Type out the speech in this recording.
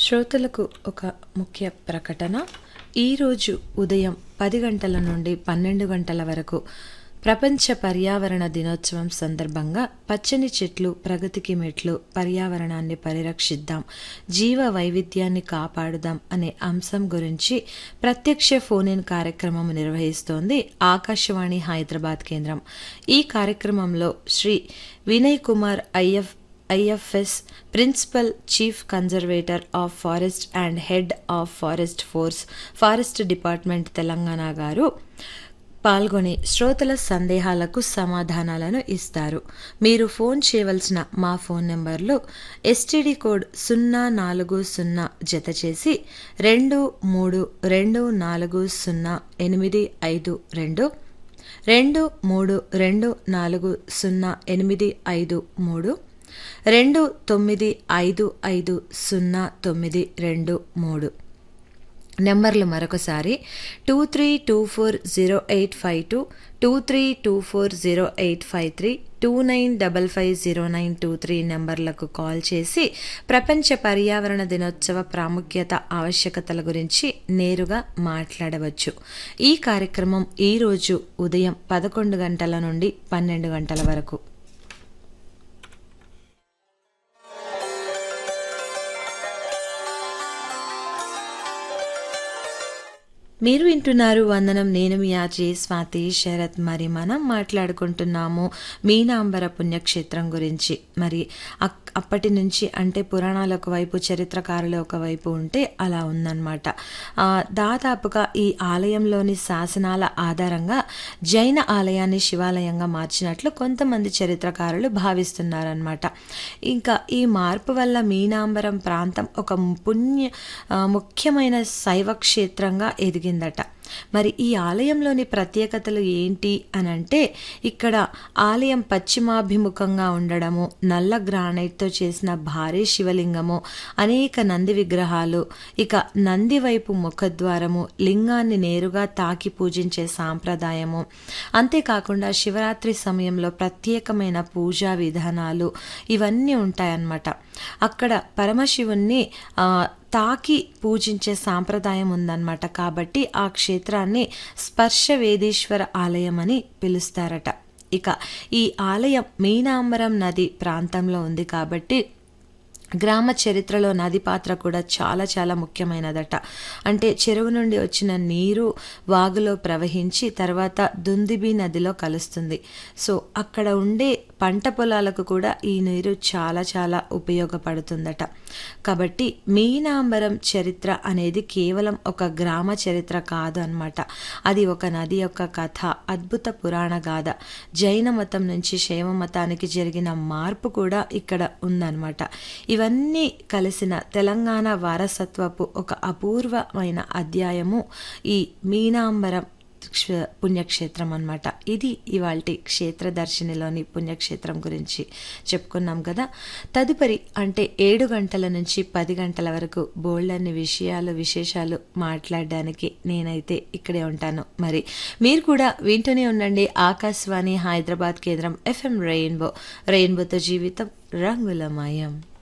శ్రోతలకు ఒక ముఖ్య ప్రకటన ఈరోజు ఉదయం పది గంటల నుండి పన్నెండు గంటల వరకు ప్రపంచ పర్యావరణ దినోత్సవం సందర్భంగా పచ్చని చెట్లు ప్రగతికి మెట్లు పర్యావరణాన్ని పరిరక్షిద్దాం జీవ వైవిధ్యాన్ని కాపాడుదాం అనే అంశం గురించి ప్రత్యక్ష ఫోన్ ఇన్ కార్యక్రమం నిర్వహిస్తోంది ఆకాశవాణి హైదరాబాద్ కేంద్రం ఈ కార్యక్రమంలో Shri Vinay Kumar IF IFS principal chief conservator of forest and head of forest force forest department Telangana గారు పాల్గొని శ్రోతల సందేహాలకు సమాధానాలను ఇస్తారు మీరు ఫోన్ చేయవలసిన మా ఫోన్ నెంబర్లు ఎస్టీడీ కోడ్ సున్నా నాలుగు సున్నా జత చేసి రెండు మూడు రెండు నాలుగు సున్నా ఎనిమిది ఐదు రెండు రెండు మూడు రెండు నాలుగు సున్నా ఎనిమిది ఐదు మూడు రెండు తొమ్మిది ఐదు ఐదు సున్నా తొమ్మిది రెండు మూడు నెంబర్లు మరొకసారి two three two four zero eight five two two three two four zero eight five three two nine double five zero nine two three నెంబర్లకు కాల్ చేసి ప్రపంచ పర్యావరణ దినోత్సవ ప్రాముఖ్యత ఆవశ్యకతల గురించి నేరుగా మాట్లాడవచ్చు ఈ కార్యక్రమం ఈరోజు ఉదయం పదకొండు గంటల నుండి పన్నెండు గంటల వరకు మీరు వింటున్నారు వందనం నేను మీ ఆచి స్వాతి శరత్ మరి మనం మాట్లాడుకుంటున్నాము మీనాంబర పుణ్యక్షేత్రం గురించి మరి అక్- అప్పటి నుంచి అంటే పురాణాలు ఒకవైపు చరిత్రకారులు ఒకవైపు ఉంటే అలా ఉందన్నమాట ఆ, దాదాపుగా ఈ ఆలయంలోని శాసనాల ఆధారంగా జైన ఆలయాన్ని శివాలయంగా మార్చినట్లు కొంతమంది చరిత్రకారులు భావిస్తున్నారనమాట ఇంకా ఈ మార్పు వల్ల మీనాంబరం ప్రాంతం ఒక పుణ్య ఆ, ముఖ్యమైన శైవ క్షేత్రంగా ఎదిగిందట మరి ఈ ఆలయంలోని ప్రత్యేకతలు ఏంటి అని అంటే ఇక్కడ ఆలయం పశ్చిమాభిముఖంగా ఉండడము నల్ల గ్రానైట్తో చేసిన భారీ శివలింగము అనేక నంది విగ్రహాలు ఇక నంది వైపు ముఖద్వారము లింగాన్ని నేరుగా తాకి పూజించే సాంప్రదాయము అంతేకాకుండా శివరాత్రి సమయంలో ప్రత్యేకమైన పూజా విధానాలు ఇవన్నీ ఉంటాయన్నమాట అక్కడ పరమశివుణ్ణి ఆ, తాకి పూజించే సాంప్రదాయం ఉందన్నమాట కాబట్టి ఆ క్షేత్రాన్ని స్పర్శ వేదీశ్వర ఆలయం అని పిలుస్తారట ఇక ఈ ఆలయం మీనాంబరం నది ప్రాంతంలో ఉంది కాబట్టి గ్రామ చరిత్రలో నది పాత్ర కూడా చాలా చాలా ముఖ్యమైనదట అంటే చెరువు నుండి వచ్చిన నీరు వాగులో ప్రవహించి తర్వాత దుందిబి నదిలో కలుస్తుంది సో అక్కడ ఉండే పంట పొలాలకు కూడా ఈ నీరు చాలా చాలా ఉపయోగపడుతుందట కాబట్టి మీనాంబరం చరిత్ర అనేది కేవలం ఒక గ్రామ చరిత్ర కాదు అన్నమాట అది ఒక నది యొక్క కథ అద్భుత పురాణ గాథ జైన మతం నుంచి శైవ మతానికి జరిగిన మార్పు కూడా ఇక్కడ ఉందన్నమాట ఇవన్నీ కలిసిన తెలంగాణ వారసత్వపు ఒక అపూర్వమైన అధ్యాయము ఈ మీనాంబరం క్ష- పుణ్యక్షేత్రం అన్నమాట ఇది ఇవాల్టి క్షేత్ర దర్శినిలోని పుణ్యక్షేత్రం గురించి చెప్పుకున్నాం కదా తదుపరి అంటే ఏడు గంటల నుంచి పది గంటల వరకు బోల్డన్ని విషయాలు విశేషాలు మాట్లాడడానికి నేనైతే ఇక్కడే ఉంటాను మరి మీరు కూడా వింటూనే ఉండండి ఆకాశవాణి హైదరాబాద్ కేంద్రం ఎఫ్ఎం రెయిన్బో రెయిన్బోతో జీవితం రంగులమయం